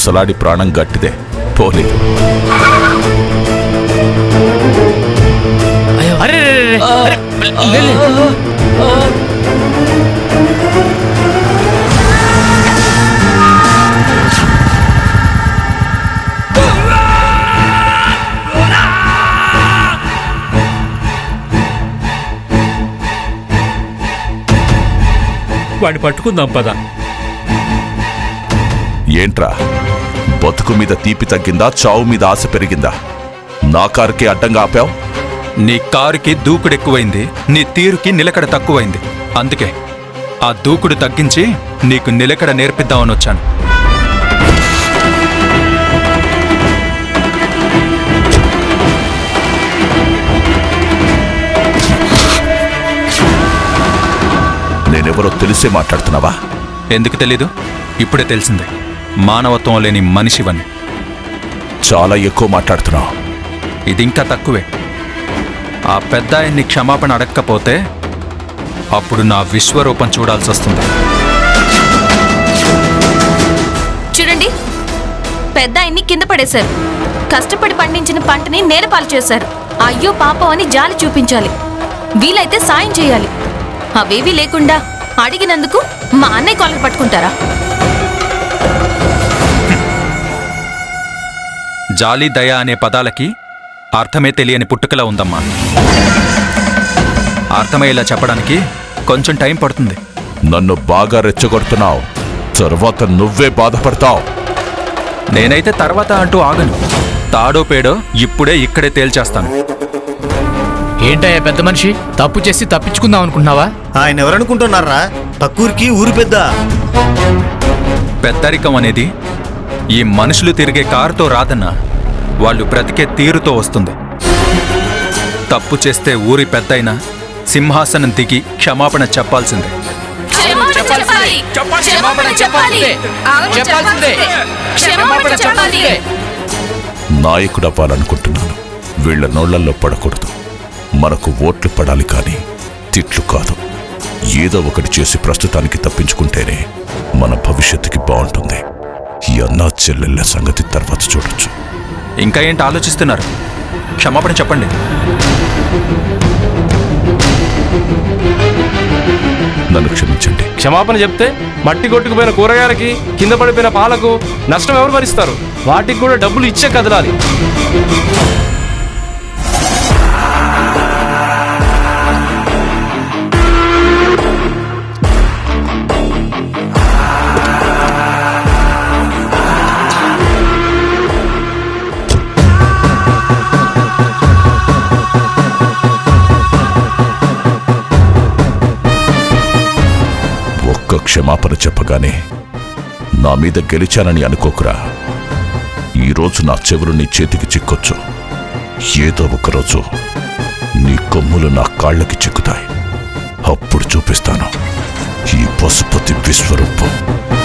ముసలాడి ప్రాణం గట్టిదే పోలేదు అరే రే, రే, రే. అరే, లే, లే. వాడిని పట్టుకుందాం పద ఏంట్రా బతుకు మీద తీపి తగ్గిందా చావు మీద ఆశ పెరిగిందా నా కారుకి అడ్డంగా ఆపావు నీ కారుకి దూకుడు ఎక్కువైంది నీ తీరుకి నిలకడ తక్కువైంది అందుకే ఆ దూకుడు తగ్గించి నీకు నిలకడ నేర్పిద్దామని వచ్చాను నేనెవరో తెలిసే మాట్లాడుతున్నావా ఎందుకు తెలీదు ఇప్పుడే తెలిసింది మానవత్వం లేని మనిషివని చాలా ఎక్కువ మాట్లాడుతున్నావు ఇది ఇంకా తక్కువే ఆ పెద్ద ఆయన్ని క్షమాపణ అడగకపోతే అప్పుడు నా విశ్వరూపం చూడాల్సి వస్తుంది చూడండి పెద్ద ఆయన్ని కింద పడేశారు కష్టపడి పండించిన పంటని నేలపాలు చేశారు అయ్యో పాపం అని జాలి చూపించాలి వీలైతే సాయం చేయాలి అవేవీ లేకుండా అడిగినందుకు మా అన్నయ్య కాలర్ పట్టుకుంటారా జాలి దయ అనే పదాలకి అర్థమే తెలియని పుట్టుకలా ఉందమ్మా అర్థమయ్యేలా చెప్పడానికి కొంచెం టైం పడుతుంది నన్ను బాగా రెచ్చగొడుతున్నావు తర్వాత నువ్వే బాధపడతావు నేనైతే తర్వాత అంటూ ఆగను తాడో పేడో ఇప్పుడే ఇక్కడే తేల్చేస్తాను ఏంటయ్యా పెద్ద మనిషి తప్పు చేసి తప్పించుకుందాం అనుకుంటున్నావా ఆయన ఎవరనుకుంటున్నారా పక్కూరికి ఊరు పెద్ద పెద్దరికం అనేది ఈ మనుషులు తిరిగే కారుతో రాదన్నా వాళ్ళు బ్రతికే తీరుతో వస్తుంది తప్పు చేస్తే ఊరి పెద్దయినా సింహాసనం దిగి క్షమాపణ చెప్పాల్సిందే చెప్పాలి క్షమాపణ చెప్పాలి అవును, చెప్పాల్సిందే. క్షమాపణ చెప్పాలి నాయకుడు అవ్వాలనుకుంటున్నాను వీళ్ళ నోళ్లల్లో పడకూడదు మనకు ఓట్లు పడాలి కానీ తిట్లు కాదు ఏదో ఒకటి చేసి ప్రస్తుతానికి తప్పించుకుంటేనే మన భవిష్యత్తుకి బాగుంటుంది ఈ అన్నా చెల్లెళ్ళ సంగతి తర్వాత చూడొచ్చు ఇంకా ఏంటి ఆలోచిస్తున్నారు క్షమాపణ చెప్పండి నన్ను క్షమించండి క్షమాపణ చెప్తే మట్టి కొట్టుకుపోయిన కూరగాయలకి కింద పడిపోయిన పాలకు నష్టం ఎవరు భరిస్తారు వాటికి కూడా డబ్బులు ఇచ్చే కదలాలి ఒక్క క్షమాపణ చెప్పగానే నా మీద గెలిచానని అనుకోకురా ఈరోజు నా చెవులు నీ చేతికి చిక్కొచ్చు ఏదో ఒకరోజు నీ కొమ్ములు నా కాళ్ళకి చిక్కుతాయి అప్పుడు చూపిస్తాను ఈ పశుపతి విశ్వరూపం